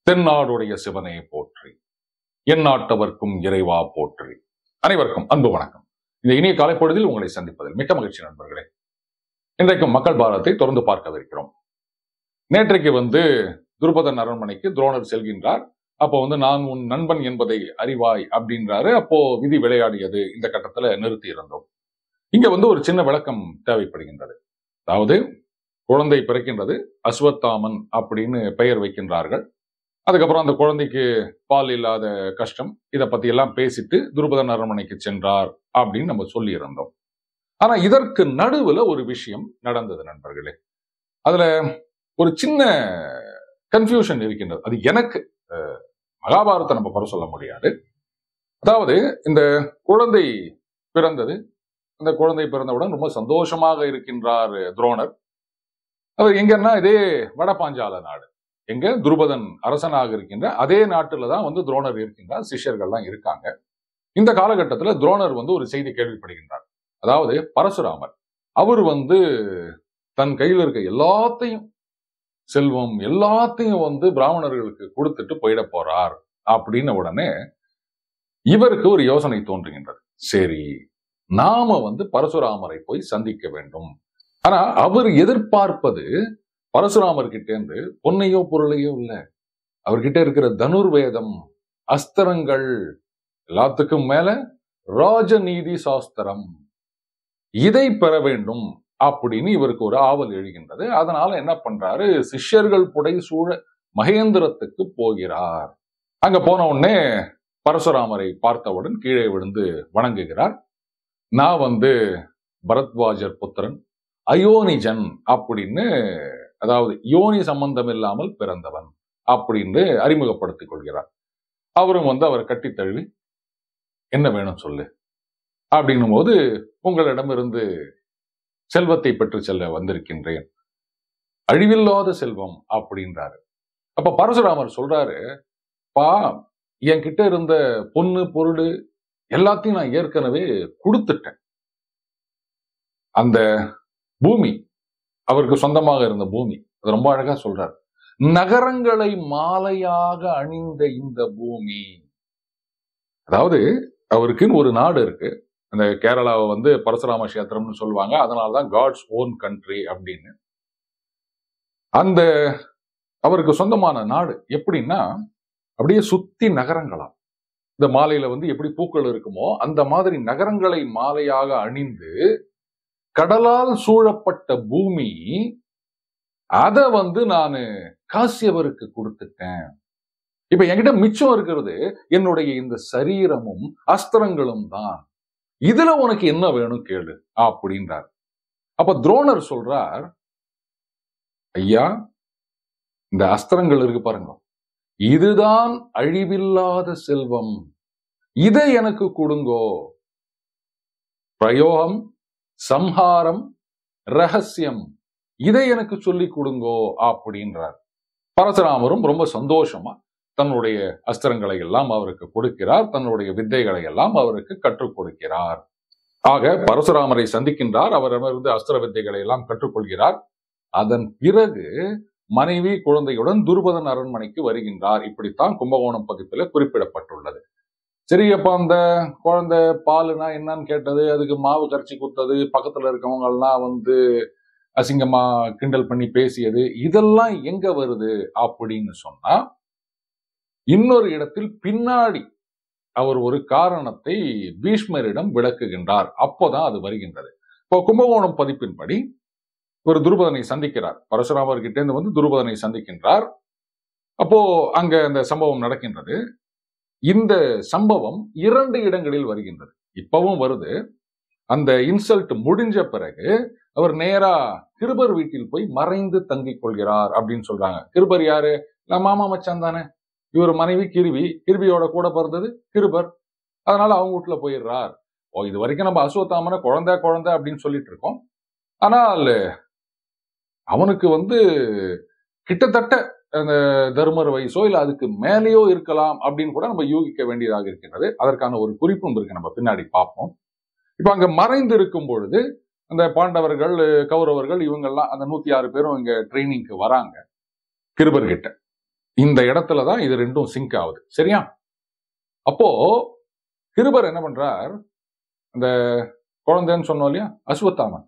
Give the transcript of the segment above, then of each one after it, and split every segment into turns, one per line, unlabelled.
தென்னாடுடைய சிவனே போற்றி எந்நாட்டவர்க்கும் இறைவா போற்றி அனைவருக்கும் அன்பு வணக்கம் இந்த இனிய காலை பொழுதில் உங்களை சந்திப்பதில் மிக்க மகிழ்ச்சி நண்பர்களே இன்றைக்கும் மக்கள் பாரதத்தை தொடர்ந்து பார்க்கவிருக்கிறோம் நேற்றைக்கு வந்து துருபதன் அரண்மனைக்கு துரோணர் செல்கின்றார் அப்போ வந்து நான் உன் நண்பன் என்பதை அறிவாய் அப்படின்றாரு அப்போ விதி விளையாடியது இந்த கட்டத்துல நிறுத்தி இருந்தோம் இங்க வந்து ஒரு சின்ன விளக்கம் தேவைப்படுகின்றது அதாவது குழந்தை பிறக்கின்றது அஸ்வத்தாமன் அப்படின்னு பெயர் வைக்கின்றார்கள் அதுக்கப்புறம் அந்த குழந்தைக்கு பால் இல்லாத கஷ்டம் இதை பத்தி எல்லாம் பேசிட்டு துருபதன் அரண்மனைக்கு சென்றார் அப்படின்னு நம்ம சொல்லி இருந்தோம் ஆனா இதற்கு நடுவுல ஒரு விஷயம் நடந்தது நண்பர்களே அதுல ஒரு சின்ன கன்ஃபியூஷன் இருக்கின்றது அது எனக்கு அஹ், மகாபாரத்தை நம்ம குறை சொல்ல முடியாது அதாவது இந்த குழந்தை பிறந்தது அந்த குழந்தை பிறந்தவுடன் ரொம்ப சந்தோஷமாக இருக்கின்றார் துரோணர் அவர் எங்கன்னா இதே வடபாஞ்சால நாடு எங்க துருபதன் அரசனாக இருக்கின்ற அதே நாட்டுல தான் வந்து துரோணர் இருக்கின்றார் சிஷ்யர்கள்லாம் இருக்காங்க இந்த காலகட்டத்துல துரோணர் வந்து ஒரு செய்தி கேள்விப்படுகின்றார் அதாவது பரசுராமர் அவர் வந்து தன் கையில் இருக்க எல்லாத்தையும் செல்வம் எல்லாத்தையும் வந்து பிராமணர்களுக்கு கொடுத்துட்டு போயிட போறார் அப்படின்ன உடனே இவருக்கு ஒரு யோசனை தோன்றுகின்றது சரி நாம வந்து பரசுராமரை போய் சந்திக்க வேண்டும் ஆனா அவர் எதிர்பார்ப்பது பரசுராமர் கிட்ட இருந்து பொன்னையோ பொருளையோ இல்ல அவர்கிட்ட இருக்கிற தனுர்வேதம் அஸ்திரங்கள் எல்லாத்துக்கும் மேல ராஜநீதி சாஸ்திரம் இதை பெற வேண்டும் அப்படின்னு இவருக்கு ஒரு ஆவல் எழுகின்றது அதனால என்ன பண்றாரு சிஷ்யர்கள் புடை சூழ மகேந்திரத்துக்கு போகிறார் அங்க போன உடனே பரசுராமரை பார்த்தவுடன் கீழே விழுந்து வணங்குகிறார் நான் வந்து பரத்வாஜர் புத்திரன் அயோனிஜன் அப்படின்னு அதாவது யோனி சம்பந்தம் இல்லாமல் பிறந்தவன் அப்படின்னு அறிமுகப்படுத்திக் கொள்கிறார் அவரும் வந்து அவர் கட்டித் தழுவி என்ன வேணும் சொல்லு அப்படின்னும் போது உங்களிடமிருந்து செல்வத்தை பெற்று செல்ல வந்திருக்கின்றேன் அழிவில்லாத செல்வம் அப்படின்றாரு அப்ப பரசுராமர் சொல்றாரு பா என்கிட்ட இருந்த பொண்ணு பொருள் எல்லாத்தையும் நான் ஏற்கனவே கொடுத்துட்டேன் அந்த பூமி அவருக்கு சொந்தமாக இருந்த பூமி அது ரொம்ப அழகா சொல்றார் நகரங்களை மாலையாக அணிந்த இந்த பூமி அதாவது அவருக்குன்னு ஒரு நாடு இருக்கு அந்த கேரளாவை வந்து பரசுராம கஷேத்திரம்னு சொல்லுவாங்க அதனாலதான் காட்ஸ் ஓன் கண்ட்ரி அப்படின்னு அந்த அவருக்கு சொந்தமான நாடு எப்படின்னா அப்படியே சுத்தி நகரங்களாம் இந்த மாலையில வந்து எப்படி பூக்கள் இருக்குமோ அந்த மாதிரி நகரங்களை மாலையாக அணிந்து கடலால் சூழப்பட்ட பூமி அத வந்து நான் காசியவருக்கு கொடுத்துட்டேன் இப்ப என்கிட்ட மிச்சம் இருக்கிறது என்னுடைய இந்த சரீரமும் அஸ்திரங்களும் தான் இதுல உனக்கு என்ன வேணும் கேளு அப்படின்றார் அப்ப துரோணர் சொல்றார் ஐயா இந்த அஸ்திரங்கள் இருக்கு பாருங்க இதுதான் அழிவில்லாத செல்வம் இதை எனக்கு கொடுங்கோ பிரயோகம் சம்ஹாரம் ரகசியம் இதை எனக்கு சொல்லி கொடுங்கோ அப்படின்றார் பரசுராமரும் ரொம்ப சந்தோஷமா தன்னுடைய அஸ்திரங்களை எல்லாம் அவருக்கு கொடுக்கிறார் தன்னுடைய வித்தைகளை எல்லாம் அவருக்கு கற்றுக் கொடுக்கிறார் ஆக பரசுராமரை சந்திக்கின்றார் அவரிடமிருந்து அஸ்திர வித்தைகளை எல்லாம் கற்றுக்கொள்கிறார் அதன் பிறகு மனைவி குழந்தையுடன் துருபதன் அரண்மனைக்கு வருகின்றார் இப்படித்தான் கும்பகோணம் பதிப்பில குறிப்பிடப்பட்டுள்ளது சரி அப்ப அந்த குழந்தை பாலுனா என்னன்னு கேட்டது அதுக்கு மாவு கரைச்சி கொடுத்தது பக்கத்துல இருக்கவங்க எல்லாம் வந்து அசிங்கமா கிண்டல் பண்ணி பேசியது இதெல்லாம் எங்க வருது அப்படின்னு சொன்னா இன்னொரு இடத்தில் பின்னாடி அவர் ஒரு காரணத்தை பீஷ்மரிடம் விளக்குகின்றார் அப்போதான் அது வருகின்றது இப்போ கும்பகோணம் பதிப்பின்படி ஒரு துருபதனை சந்திக்கிறார் பரசுராமர் கிட்டேருந்து வந்து துருபதனை சந்திக்கின்றார் அப்போ அங்க அந்த சம்பவம் நடக்கின்றது இந்த சம்பவம் இரண்டு இடங்களில் வருகின்றது இப்பவும் வருது அந்த இன்சல்ட் முடிஞ்ச பிறகு அவர் நேரா கிருபர் வீட்டில் போய் மறைந்து தங்கிக் கொள்கிறார் அப்படின்னு சொல்றாங்க கிருபர் யாரு நான் மாமா மச்சான் தானே இவர் மனைவி கிருவி கிருவியோட கூட பிறந்தது கிருபர் அதனால அவங்க வீட்டுல போயிடுறார் ஓ இது வரைக்கும் நம்ம அசுவத்தாமனை குழந்தை குழந்தை அப்படின்னு சொல்லிட்டு இருக்கோம் ஆனால் அவனுக்கு வந்து கிட்டத்தட்ட அந்த தர்மர் வயசோ இல்ல அதுக்கு மேலேயோ இருக்கலாம் அப்படின்னு கூட நம்ம யூகிக்க வேண்டியதாக இருக்கின்றது அதற்கான ஒரு குறிப்பும் இருக்கு நம்ம பின்னாடி பார்ப்போம் இப்ப அங்க மறைந்து இருக்கும் பொழுது அந்த பாண்டவர்கள் கௌரவர்கள் இவங்கெல்லாம் அந்த நூத்தி ஆறு பேரும் இங்க ட்ரைனிங்க்கு வராங்க கிருபர் கிட்ட இந்த இடத்துல தான் இது ரெண்டும் சிங்க் ஆகுது சரியா அப்போ கிருபர் என்ன பண்றார் அந்த குழந்தைன்னு சொன்னோம் இல்லையா அஸ்வத்தாமன்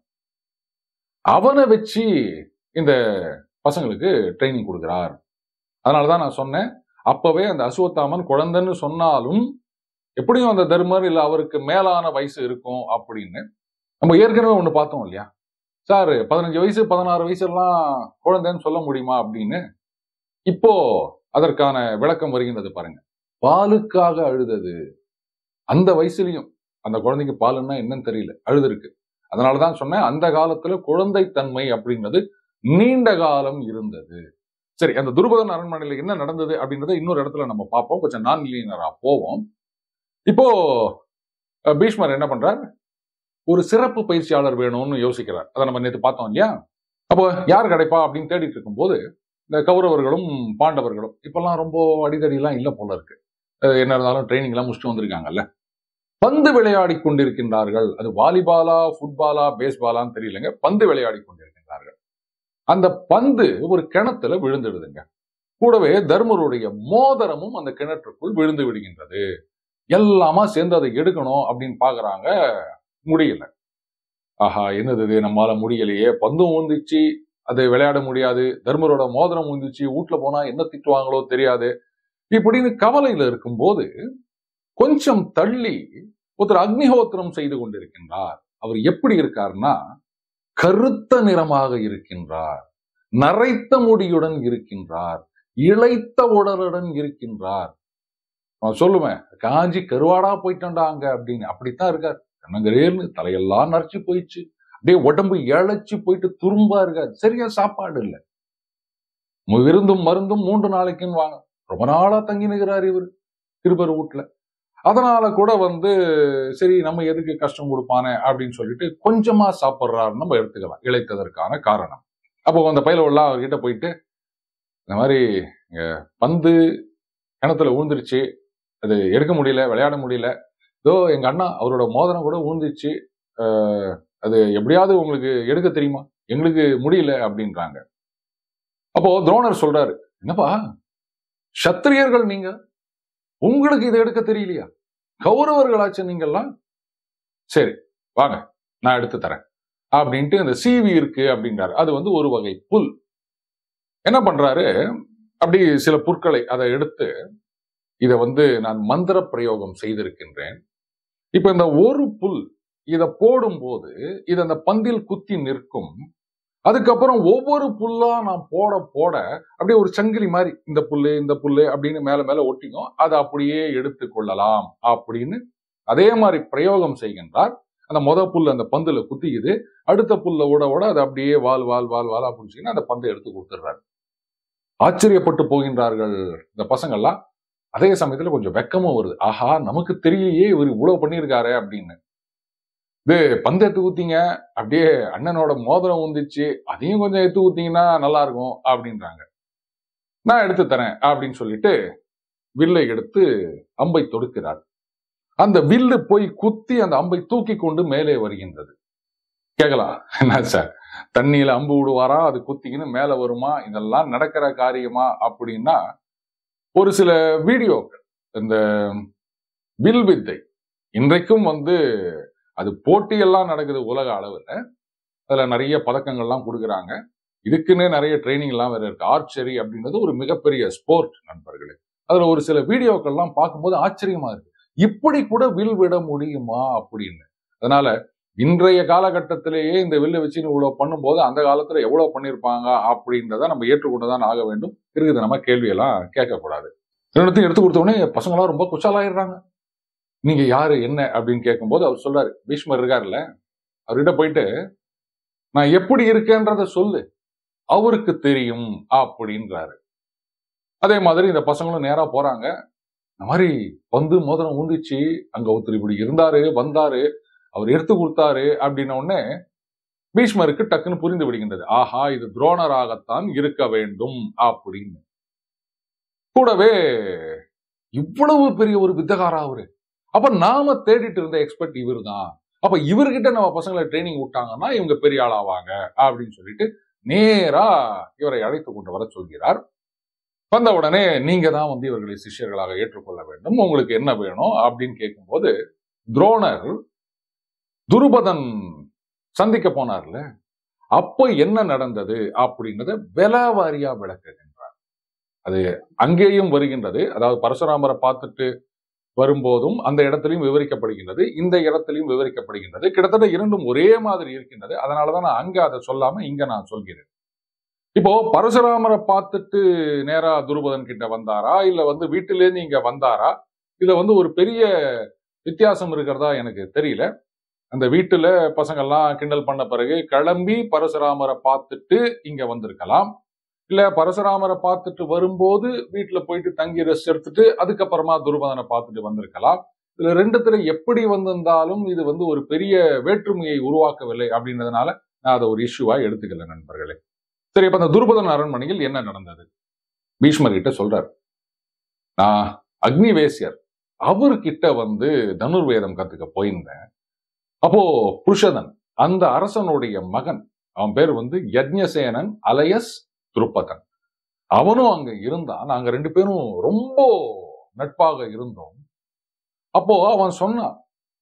அவனை வச்சு இந்த பசங்களுக்கு ட்ரைனிங் கொடுக்கிறார் அதனாலதான் நான் சொன்னேன் அப்பவே அந்த அஸ்வத்தாமன் குழந்தைன்னு சொன்னாலும் எப்படியும் அந்த தர்மர் இல்ல அவருக்கு மேலான வயசு இருக்கும் அப்படின்னு நம்ம ஏற்கனவே ஒண்ணு பார்த்தோம் இல்லையா சார் பதினஞ்சு வயசு பதினாறு வயசு எல்லாம் குழந்தைன்னு சொல்ல முடியுமா அப்படின்னு இப்போ அதற்கான விளக்கம் வருகின்றது பாருங்க பாலுக்காக அழுதது அந்த வயசுலயும் அந்த குழந்தைக்கு பாலுன்னா என்னன்னு தெரியல அழுதுருக்கு அதனாலதான் சொன்னேன் அந்த காலத்துல குழந்தைத்தன்மை அப்படின்றது நீண்ட காலம் இருந்தது சரி அந்த துருபதன் அரண்மனையில என்ன நடந்தது அப்படின்றத இன்னொரு இடத்துல நம்ம பார்ப்போம் கொஞ்சம் நான் லீனரா போவோம் இப்போ அஹ், பீஷ்மர் என்ன பண்றார் ஒரு சிறப்பு பயிற்சியாளர் வேணும்னு யோசிக்கிறார் அதை நம்ம நேற்று பார்த்தோம் இல்லையா அப்போ யார் கிடைப்பா அப்படின்னு தேடிட்டு இருக்கும்போது இந்த கௌரவர்களும் பாண்டவர்களும் இப்பெல்லாம் ரொம்ப அடிதடிலாம் இல்லை போல இருக்கு அஹ், என்ன இருந்தாலும் ட்ரைனிங் எல்லாம் முடிச்சுட்டு வந்திருக்காங்கல்ல பந்து விளையாடி கொண்டிருக்கின்றார்கள் அது வாலிபாலா ஃபுட்பாலா பேஸ்பாலான்னு தெரியலங்க பந்து விளையாடி கொண்டிருக்கின்றார்கள் அந்த பந்து ஒரு கிணத்துல விழுந்துடுதுங்க கூடவே தர்மருடைய மோதிரமும் அந்த கிணற்றுக்குள் விழுந்து விடுகின்றது எல்லாமா சேர்ந்து அதை எடுக்கணும் அப்படின்னு பாக்குறாங்க முடியல ஆஹா என்னது இது நம்மால முடியலையே பந்தும் ஊந்துச்சு அது விளையாட முடியாது தர்மரோட மோதிரம் ஊந்துச்சு வீட்டுல போனா என்ன திட்டுவாங்களோ தெரியாது இப்படின்னு கவலையில இருக்கும்போது கொஞ்சம் தள்ளி ஒருத்தர் அக்னிஹோத்திரம் செய்து கொண்டிருக்கின்றார் அவர் எப்படி இருக்கார்னா கருத்த நிறமாக இருக்கின்றார் நரைத்த முடியுடன் இருக்கின்றார் இளைத்த உடலுடன் இருக்கின்றார் நான் சொல்லுவேன் காஞ்சி கருவாடா போயிட்டோம்டா அங்க அப்படின்னு அப்படித்தான் இருக்கார் கண்ணங்கரேர்னு தலையெல்லாம் நரைச்சு போயிடுச்சு அப்படியே உடம்பு இழைச்சு போயிட்டு துரும்பா இருக்காரு சரியா சாப்பாடு இல்ல மு- விருந்தும் மருந்தும் மூன்று நாளைக்குன்னு வாங்க ரொம்ப நாளா தங்கி நிற்கிறார் இவர் திருப்பர் வீட்டுல அதனால கூட வந்து சரி நம்ம எதுக்கு கஷ்டம் கொடுப்பானே அப்படின்னு சொல்லிட்டு கொஞ்சமா சாப்பிட்றாருன்னு நம்ம எடுத்துக்கலாம் இழைத்ததற்கான காரணம் அப்போ அந்த பயில எல்லாம் அவர்கிட்ட போயிட்டு இந்த மாதிரி இங்க பந்து கிணத்துல ஊந்துருச்சு அது எடுக்க முடியல விளையாட முடியல இதோ எங்க அண்ணா அவரோட மோதிரம் கூட ஊந்துச்சு அஹ், அது எப்படியாவது உங்களுக்கு எடுக்க தெரியுமா எங்களுக்கு முடியல அப்படின்றாங்க அப்போ துரோணர் சொல்றாரு என்னப்பா சத்திரியர்கள் நீங்க உங்களுக்கு இதை எடுக்க தெரியலையா கௌரவர்களாச்சு நீங்கெல்லாம் சரி வாங்க நான் எடுத்து தரேன் அப்படின்ட்டு இந்த சீவி இருக்கு அப்படின்றாரு அது வந்து ஒரு வகை புல் என்ன பண்றாரு அப்படி சில புற்களை அதை எடுத்து இதை வந்து நான் மந்திர பிரயோகம் செய்திருக்கின்றேன் இப்ப இந்த ஒரு புல் இத போடும்போது இது அந்த பந்தில் குத்தி நிற்கும் அதுக்கப்புறம் ஒவ்வொரு புல்லா நான் போட போட அப்படியே ஒரு சங்கிலி மாதிரி இந்த புல்லு இந்த புல்லு அப்படின்னு மேல மேல ஒட்டிக்கும் அதை அப்படியே எடுத்து கொள்ளலாம் அப்படின்னு அதே மாதிரி பிரயோகம் செய்கின்றார் அந்த முத புல் அந்த பந்துல குத்திக்குது அடுத்த புல்ல விட விட அது அப்படியே வால் வால் வால் வாலா பிடிச்சிங்கன்னா அந்த பந்தை எடுத்து கொடுத்துடுறாரு ஆச்சரியப்பட்டு போகின்றார்கள் இந்த பசங்கள்லாம் அதே சமயத்துல கொஞ்சம் வெக்கமும் வருது ஆஹா நமக்கு தெரியலையே இவர் இவ்வளவு பண்ணியிருக்காரு அப்படின்னு இது பந்து எடுத்து ஊத்திங்க அப்படியே அண்ணனோட மோதிரம் ஊந்துச்சு அதையும் கொஞ்சம் எடுத்து ஊத்தீங்கன்னா நல்லா இருக்கும் அப்படின்றாங்க நான் எடுத்து தரேன் அப்படின்னு சொல்லிட்டு வில்லை எடுத்து அம்பை தொடுக்கிறார் அந்த வில்லு போய் குத்தி அந்த அம்பை தூக்கி கொண்டு மேலே வருகின்றது கேட்கலாம் என்ன சார் தண்ணியில அம்பு விடுவாரா அது குத்திக்கின்னு மேல வருமா இதெல்லாம் நடக்கிற காரியமா அப்படின்னா ஒரு சில வீடியோக்கள் இந்த வில் வித்தை இன்றைக்கும் வந்து அது போட்டியெல்லாம் நடக்குது உலக அளவில் அதுல நிறைய பதக்கங்கள்லாம் கொடுக்குறாங்க இதுக்குன்னு நிறைய ட்ரைனிங் எல்லாம் வேற இருக்கு ஆர்ச்சரி அப்படின்றது ஒரு மிகப்பெரிய ஸ்போர்ட் நண்பர்களே அதுல ஒரு சில வீடியோக்கள்லாம் பார்க்கும்போது ஆச்சரியமா இருக்கு இப்படி கூட வில் விட முடியுமா அப்படின்னு அதனால இன்றைய காலகட்டத்திலேயே இந்த வில்லை வச்சு இவ்வளவு பண்ணும்போது அந்த காலத்துல எவ்வளவு பண்ணியிருப்பாங்க அப்படின்றத நம்ம ஏற்றுக்கொண்டுதான் ஆக வேண்டும் இருக்குது நம்ம கேள்வியெல்லாம் கேட்கக்கூடாது ரெண்டுத்தையும் எடுத்து கொடுத்த உடனே பசங்களாம் ரொம்ப குஷாலாயிடுறாங்க நீங்க யாரு என்ன அப்படின்னு கேட்கும்போது அவர் சொல்றாரு பீஷ்மர் இருக்காருல்ல அவர்கிட்ட போயிட்டு நான் எப்படி இருக்கேன்றத சொல்லு அவருக்கு தெரியும் அப்படின்றாரு அதே மாதிரி இந்த பசங்களும் நேரா போறாங்க இந்த மாதிரி பந்து மோதிரம் ஊந்துச்சு அங்க ஒருத்தர் இப்படி இருந்தாரு வந்தாரு அவர் எடுத்து கொடுத்தாரு அப்படின்ன உடனே பீஷ்மருக்கு டக்குன்னு புரிந்து விடுகின்றது ஆஹா இது துரோணராகத்தான் இருக்க வேண்டும் அப்படின்னு கூடவே இவ்வளவு பெரிய ஒரு வித்தகாரா அவரு அப்ப நாம தேடிட்டு இருந்த எக்ஸ்பர்ட் இவர் தான் அப்ப இவர்கிட்ட நம்ம பசங்களை ட்ரைனிங் விட்டாங்கன்னா இவங்க பெரிய ஆளாவாங்க அப்படின்னு சொல்லிட்டு நேரா இவரை அழைத்து கொண்டு வர சொல்கிறார் வந்த உடனே நீங்க தான் வந்து இவர்களை சிஷ்யர்களாக ஏற்றுக்கொள்ள வேண்டும் உங்களுக்கு என்ன வேணும் அப்படின்னு கேட்கும்போது துரோணர் துருபதன் சந்திக்க போனார்ல அப்போ என்ன நடந்தது அப்படின்றத விலாவாரியா விளக்குகின்றார் அது அங்கேயும் வருகின்றது அதாவது பரசுராமரை பார்த்துட்டு வரும்போதும் அந்த இடத்திலையும் விவரிக்கப்படுகின்றது இந்த இடத்திலையும் விவரிக்கப்படுகின்றது கிட்டத்தட்ட இரண்டும் ஒரே மாதிரி இருக்கின்றது அதனாலதான் நான் அங்க அதை சொல்லாம இங்க நான் சொல்கிறேன் இப்போ பரசுராமரை பார்த்துட்டு நேரா துருபதன் கிட்ட வந்தாரா இல்ல வந்து வீட்டிலேருந்து இங்க வந்தாரா இதுல வந்து ஒரு பெரிய வித்தியாசம் இருக்கிறதா எனக்கு தெரியல அந்த வீட்டுல பசங்கள்லாம் கிண்டல் பண்ண பிறகு கிளம்பி பரசுராமரை பார்த்துட்டு இங்க வந்திருக்கலாம் இல்ல பரசுராமரை பார்த்துட்டு வரும்போது வீட்டுல போயிட்டு தங்கி ரெஸ்ட் எடுத்துட்டு அதுக்கப்புறமா துருபதனை பார்த்துட்டு வந்திருக்கலாம் இதுல ரெண்டுத்துல எப்படி வந்திருந்தாலும் இது வந்து ஒரு பெரிய வேற்றுமையை உருவாக்கவில்லை அப்படின்றதுனால நான் அதை ஒரு இஷ்யூவா எடுத்துக்கல நண்பர்களே சரி இப்ப அந்த துருபதன் அரண்மனையில் என்ன நடந்தது பீஷ்மர் கிட்ட சொல்றார் நான் அக்னி வேசியர் அவர்கிட்ட வந்து தனுர்வேதம் கத்துக்க போயிருந்தேன் அப்போ புருஷதன் அந்த அரசனுடைய மகன் அவன் பேர் வந்து யஜ்ஞசேனன் அலையஸ் துருப்பதன் அவனும் அங்க இருந்தான் நாங்க ரெண்டு பேரும் ரொம்ப நட்பாக இருந்தோம் அப்போ அவன் சொன்னான்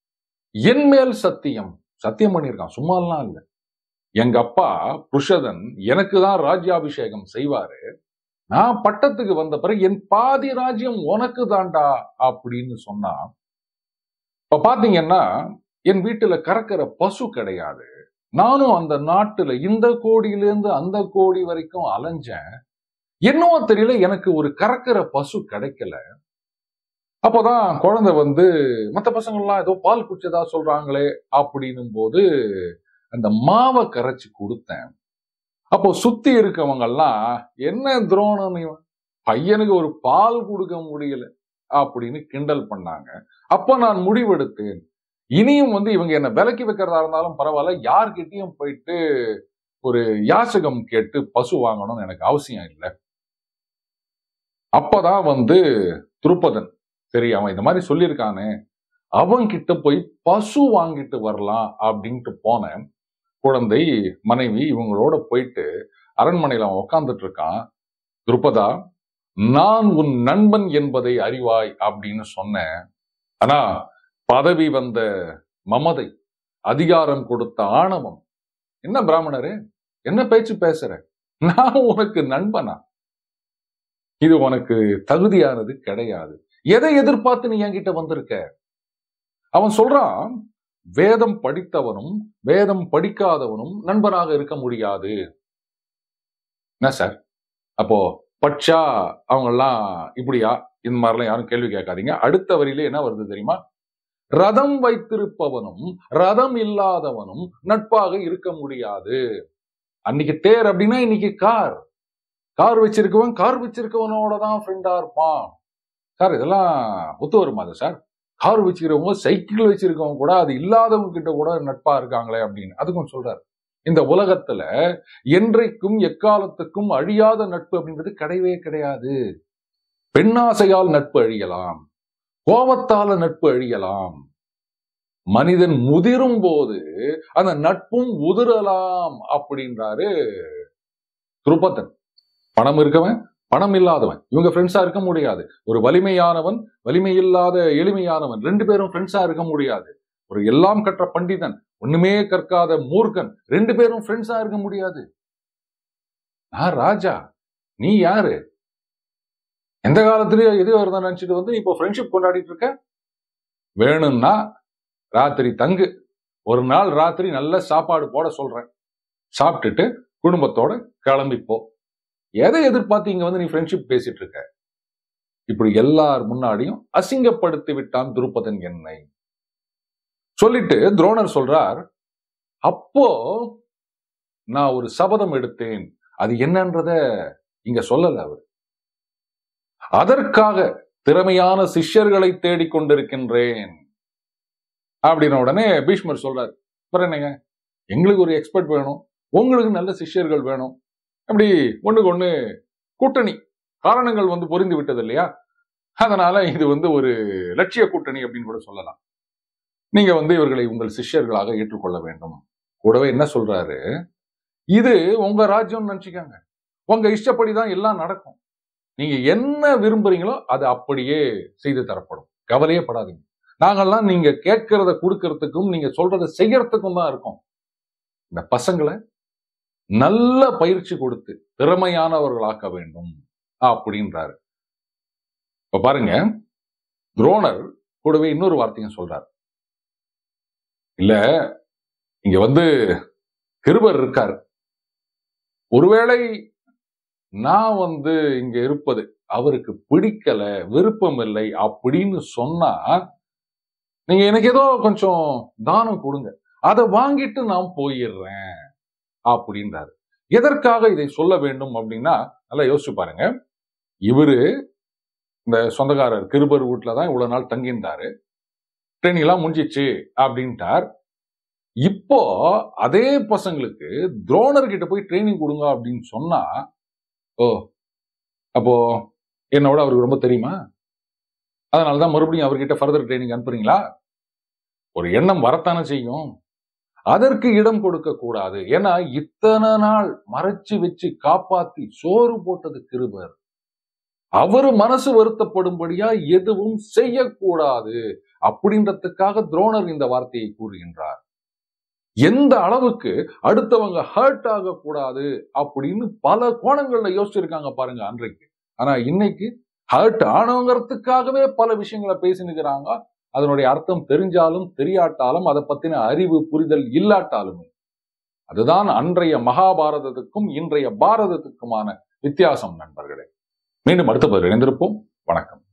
என் மேல் சத்தியம் சத்தியம் பண்ணியிருக்கான் சும்மாலாம் இல்ல எங்க அப்பா புருஷதன் எனக்கு தான் ராஜ்யாபிஷேகம் செய்வாரு நான் பட்டத்துக்கு வந்த பிறகு என் பாதி ராஜ்யம் உனக்கு தாண்டா அப்படின்னு சொன்னா இப்ப பாத்தீங்கன்னா என் வீட்டுல கறக்கிற பசு கிடையாது நானும் அந்த நாட்டுல இந்த கோடியிலேருந்து அந்த கோடி வரைக்கும் அலைஞ்சேன் என்னவோ தெரியல எனக்கு ஒரு கறக்கிற பசு கிடைக்கல அப்போதான் குழந்தை வந்து மற்ற பசங்கள்லாம் ஏதோ பால் குடிச்சதா சொல்றாங்களே அப்படின்னும் போது அந்த மாவை கரைச்சி கொடுத்தேன் அப்போ சுத்தி இருக்கவங்க எல்லாம் என்ன துரோணம் இவன் பையனுக்கு ஒரு பால் கொடுக்க முடியல அப்படின்னு கிண்டல் பண்ணாங்க அப்ப நான் முடிவெடுத்தேன் இனியும் வந்து இவங்க என்ன விலக்கி வைக்கிறதா இருந்தாலும் பரவாயில்ல யார்கிட்டயும் போயிட்டு ஒரு யாசகம் கேட்டு பசு வாங்கணும்னு எனக்கு அவசியம் இல்லை அப்பதான் வந்து துருப்பதன் சரி அவன் இந்த மாதிரி சொல்லியிருக்கானே அவன் கிட்ட போய் பசு வாங்கிட்டு வரலாம் அப்படின்ட்டு போனேன் குழந்தை மனைவி இவங்களோட போயிட்டு அரண்மனையில அவன் உட்கார்ந்துட்டு இருக்கான் துருப்பதா நான் உன் நண்பன் என்பதை அறிவாய் அப்படின்னு சொன்னேன் ஆனா பதவி வந்த மமதை அதிகாரம் கொடுத்த ஆணவம் என்ன பிராமணரே என்ன பேச்சு பேசுற நான் உனக்கு நண்பனா இது உனக்கு தகுதியானது கிடையாது எதை எதிர்பார்த்து நீ என்கிட்ட வந்திருக்க அவன் சொல்றான் வேதம் படித்தவனும் வேதம் படிக்காதவனும் நண்பனாக இருக்க முடியாது என்ன சார் அப்போ பட்சா அவங்க எல்லாம் இப்படியா இந்த மாதிரிலாம் யாரும் கேள்வி கேட்காதீங்க அடுத்த வரியில என்ன வருது தெரியுமா ரதம் வைத்திருப்பவனும் ரதம் இல்லாதவனும் நட்பாக இருக்க முடியாது அன்னைக்கு தேர் அப்படின்னா இன்னைக்கு கார் கார் வச்சிருக்கவன் கார் வச்சிருக்கவனோட தான் ஃப்ரெண்டா இருப்பான் சார் இதெல்லாம் ஒத்து வருமா அது சார் கார் வச்சிருக்கவங்க சைக்கிள் வச்சிருக்கவங்க கூட அது இல்லாதவங்க கிட்ட கூட நட்பா இருக்காங்களே அப்படின்னு அதுக்கும் சொல்றாரு இந்த உலகத்துல என்றைக்கும் எக்காலத்துக்கும் அழியாத நட்பு அப்படின்றது கிடையவே கிடையாது பெண்ணாசையால் நட்பு அழியலாம் கோபத்தால நட்பு அழியலாம் மனிதன் முதிரும் போது அந்த நட்பும் உதிரலாம் அப்படின்றாரு துருபதன் பணம் இருக்கவன் பணம் இல்லாதவன் இவங்க ஃப்ரெண்ட்ஸா இருக்க முடியாது ஒரு வலிமையானவன் வலிமை இல்லாத எளிமையானவன் ரெண்டு பேரும் ஃப்ரெண்ட்ஸா இருக்க முடியாது ஒரு எல்லாம் கற்ற பண்டிதன் ஒண்ணுமே கற்காத மூர்க்கன் ரெண்டு பேரும் ஃப்ரெண்ட்ஸா இருக்க முடியாது நான் ராஜா நீ யாரு எந்த காலத்திலயும் எது வருதான் நினைச்சிட்டு வந்து இப்போ ஃப்ரெண்ட்ஷிப் கொண்டாடிட்டு இருக்க வேணும்னா ராத்திரி தங்கு ஒரு நாள் ராத்திரி நல்ல சாப்பாடு போட சொல்றேன் சாப்பிட்டுட்டு குடும்பத்தோட கிளம்பிப்போ எதை எதிர்பார்த்து இங்க வந்து நீ ஃப்ரெண்ட்ஷிப் பேசிட்டு இருக்க இப்படி எல்லார் முன்னாடியும் அசிங்கப்படுத்தி விட்டான் துருப்பதன் என்னை சொல்லிட்டு துரோணர் சொல்றார் அப்போ நான் ஒரு சபதம் எடுத்தேன் அது என்னன்றத இங்க சொல்லல அவர் அதற்காக திறமையான சிஷ்யர்களை தேடிக்கொண்டிருக்கின்றேன் அப்படின்ன உடனே பீஷ்மர் சொல்றாரு அப்புறம் என்னங்க எங்களுக்கு ஒரு எக்ஸ்பர்ட் வேணும் உங்களுக்கு நல்ல சிஷ்யர்கள் வேணும் அப்படி ஒண்ணுக்கு ஒண்ணு கூட்டணி காரணங்கள் வந்து பொருந்தி விட்டது இல்லையா அதனால இது வந்து ஒரு லட்சிய கூட்டணி அப்படின்னு கூட சொல்லலாம் நீங்க வந்து இவர்களை உங்கள் சிஷ்யர்களாக ஏற்றுக்கொள்ள வேண்டும் கூடவே என்ன சொல்றாரு இது உங்க ராஜ்யம் நினைச்சுக்கோங்க உங்க இஷ்டப்படி தான் எல்லாம் நடக்கும் நீங்க என்ன விரும்புறீங்களோ அது அப்படியே செய்து தரப்படும் கவலையே படாதீங்க நாங்கெல்லாம் நீங்க கேட்கறத கொடுக்கறதுக்கும் நீங்க சொல்றத செய்யறதுக்கும் தான் இருக்கோம் இந்த பசங்களை நல்ல பயிற்சி கொடுத்து திறமையானவர்களாக்க வேண்டும் அப்படின்றாரு இப்ப பாருங்க துரோணர் கூடவே இன்னொரு வார்த்தையும் சொல்றார் இல்ல இங்க வந்து கிருபர் இருக்காரு ஒருவேளை நான் வந்து இங்க இருப்பது அவருக்கு பிடிக்கல விருப்பம் இல்லை அப்படின்னு சொன்னா நீங்க எனக்கு ஏதோ கொஞ்சம் தானம் கொடுங்க அதை வாங்கிட்டு நான் போயிடுறேன் அப்படின்றாரு எதற்காக இதை சொல்ல வேண்டும் அப்படின்னா நல்லா யோசிச்சு பாருங்க இவரு இந்த சொந்தக்காரர் கிருபர் வீட்டுல தான் இவ்வளவு நாள் தங்கியிருந்தாரு ட்ரைனிங் எல்லாம் முடிஞ்சிச்சு அப்படின்ட்டார் இப்போ அதே பசங்களுக்கு துரோணர் கிட்ட போய் ட்ரைனிங் கொடுங்க அப்படின்னு சொன்னா ஓ அப்போ என்னோட அவருக்கு ரொம்ப தெரியுமா அதனாலதான் மறுபடியும் அவர்கிட்ட ஃபர்தர் ட்ரைனிங் அனுப்புறீங்களா ஒரு எண்ணம் வரத்தானே செய்யும் அதற்கு இடம் கொடுக்க கூடாது ஏன்னா இத்தனை நாள் மறைச்சு வச்சு காப்பாத்தி சோறு போட்டது கிருபர் அவர் மனசு வருத்தப்படும்படியா எதுவும் செய்யக்கூடாது அப்படின்றதுக்காக துரோணர் இந்த வார்த்தையை கூறுகின்றார் எந்த அளவுக்கு அடுத்தவங்க ஹர்ட் ஆகக்கூடாது அப்படின்னு பல கோணங்கள்ல யோசிச்சிருக்காங்க பாருங்க அன்றைக்கு ஆனா இன்னைக்கு ஹர்ட் ஆனவங்கிறதுக்காகவே பல விஷயங்களை பேசினுக்கிறாங்க அதனுடைய அர்த்தம் தெரிஞ்சாலும் தெரியாட்டாலும் அதை பத்தின அறிவு புரிதல் இல்லாட்டாலுமே அதுதான் அன்றைய மகாபாரதத்துக்கும் இன்றைய பாரதத்துக்குமான வித்தியாசம் நண்பர்களே மீண்டும் அடுத்த பதில் இணைந்திருப்போம் வணக்கம்